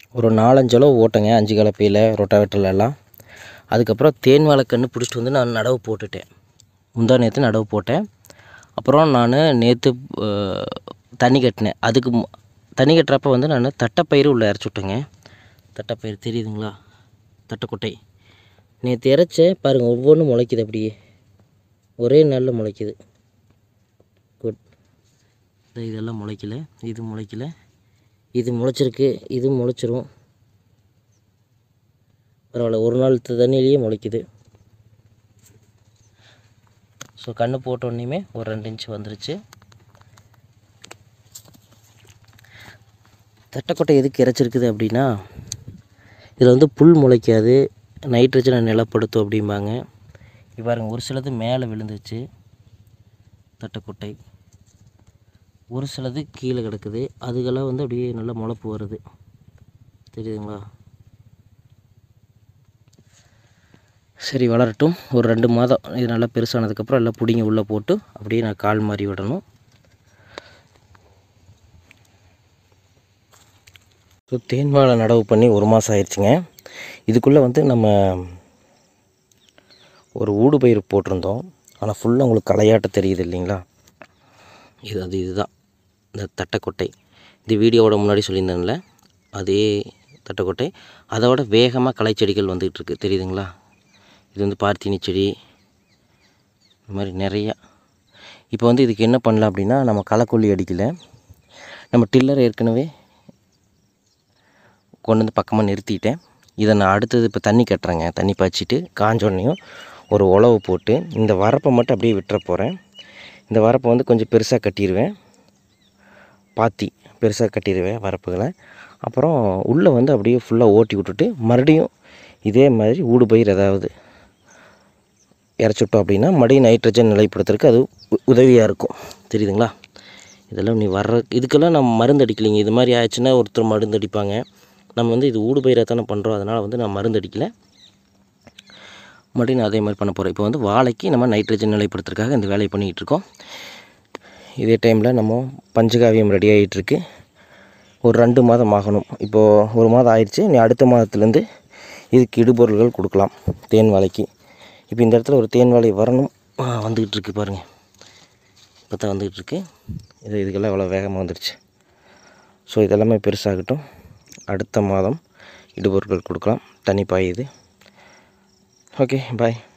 ஒரு நாலஞ்சு அளவு ஓட்டங்க அஞ்சு கலப்பையில் ரொட்டாவேட்டர்ல எல்லாம் அதுக்கப்புறம் தேன் வாழைக்கன்று பிடிச்சிட்டு வந்து நான் நடவு போட்டுட்டேன் முந்தா நேற்று நடவு போட்டேன் அப்புறம் நான் நேற்று தண்ணி கட்டினேன் அதுக்கு மு- தண்ணி கட்டுறப்ப வந்து நான் தட்டைப்பயிறு உள்ளே இறச்சி விட்டேங்க தட்டைப்பயிறு தெரியுதுங்களா தட்டைக்கொட்டை நேற்று இறச்சேன் பாருங்கள் ஒவ்வொன்றும் முளைக்குது அப்படியே ஒரே நாளில் முளைக்குது குட் இந்த இதெல்லாம் முளைக்கல இது முளைக்கல இது முளைச்சிருக்கு இது முளைச்சிரும் பரவாயில்ல ஒரு நாள் த- தண்ணியிலேயே முளைக்குது ஸோ கன்று போட்ட உடனேயுமே ஒரு ரெண்டு இன்ச் வந்துருச்சு தட்டைக்கொட்டை எதுக்கு இறைச்சிருக்குது அப்படின்னா இதில் வந்து புல் முளைக்காது நைட்ரஜனை நிலப்படுத்தும் அப்படிம்பாங்க இப்போ பாருங்க ஒரு சிலது மேலே விழுந்துச்சு தட்டைக்கொட்டை ஒரு சிலது கீழே கிடக்குது அதுக்கெல்லாம் வந்து அப்படியே நல்லா முளைப்பு வருது தெரியுதுங்களா சரி வளரட்டும் ஒரு ரெண்டு மாதம் இது நல்லா பெருசானதுக்கப்புறம் எல்லாம் பிடிங்கி உள்ளே போட்டு அப்படியே நான் கால் மாறி விடணும் ஸோ தேன் வாழை நடவு பண்ணி ஒரு மாதம் ஆயிடுச்சுங்க இதுக்குள்ளே வந்து நம்ம ஒரு ஊடு பயிர் போட்டிருந்தோம் ஆனால் ஃபுல்லாக உங்களுக்கு களையாட்ட தெரியுது இல்லைங்களா இது அது இதுதான் இந்த தட்டைக்கொட்டை இது வீடியோவோட முன்னாடி சொல்லியிருந்தேன்ல அதே தட்டைக்கொட்டை அதோட வேகமாக களை செடிகள் வந்துகிட்டு இருக்கு தெரியுதுங்களா இது வந்து பார்த்தினி செடி இந்த மாதிரி நிறையா இப்போ வந்து இதுக்கு என்ன பண்ணலாம் அப்படின்னா நம்ம களைக்கொல்லி அடிக்கல நம்ம டில்லர் ஏற்கனவே கொண்டு வந்து பக்கமாக நிறுத்திட்டேன் இதை நான் அடுத்தது இப்போ தண்ணி கட்டுறேங்க தண்ணி பாய்ச்சிட்டு காஞ்சோடனையும் ஒரு உழவு போட்டு இந்த வரப்பை மட்டும் அப்படியே விட்டுற போகிறேன் இந்த வரப்பை வந்து கொஞ்சம் பெருசாக கட்டிடுவேன் பாத்தி பெருசாக கட்டிடுவேன் வரப்புகளை அப்புறம் உள்ளே வந்து அப்படியே ஃபுல்லாக ஓட்டி விட்டுட்டு மறுபடியும் இதே மாதிரி ஊடு பயிர் ஏதாவது இறச்சிட்டோம் அப்படின்னா மறுபடியும் நைட்ரஜன் நிலைப்படுத்துறதுக்கு அது உதவியாக இருக்கும் தெரியுதுங்களா இதெல்லாம் நீ வர்ற இதுக்கெல்லாம் நம்ம மருந்து அடிக்கலைங்க இது மாதிரி ஆயிடுச்சுன்னா ஒருத்தர் மருந்து அடிப்பாங்க நம்ம வந்து இது ஊடு பயிராக தானே பண்ணுறோம் அதனால் வந்து நான் மருந்து அடிக்கலை மறுபடியும் நான் அதே மாதிரி பண்ண போகிறேன் இப்போ வந்து வாழைக்கு நம்ம நைட்ரஜன் நிலைப்படுத்துறதுக்காக இந்த வேலையை பண்ணிக்கிட்டு இருக்கோம் இதே டைமில் நம்ம பஞ்சகாவியம் ரெடி ஆகிட்டுருக்கு ஒரு ரெண்டு மாதம் ஆகணும் இப்போது ஒரு மாதம் ஆயிடுச்சு நீ அடுத்த மாதத்துலேருந்து இதுக்கு இடுபொருள்கள் கொடுக்கலாம் தேன் வாழைக்கு இப்போ இந்த இடத்துல ஒரு தேன் வாழை வரணும் ஆ, வந்துக்கிட்டு இருக்கு பாருங்கள் இப்போ தான் வந்துக்கிட்டு இருக்கு இது இதுக்கெல்லாம் இவ்வளோ வேகமாக வந்துருச்சு ஸோ இதெல்லாமே பெருசாகட்டும் அடுத்த மாதம் இடுபொருட்கள் கொடுக்கலாம் தண்ணி பாயுது ஓகே பாய்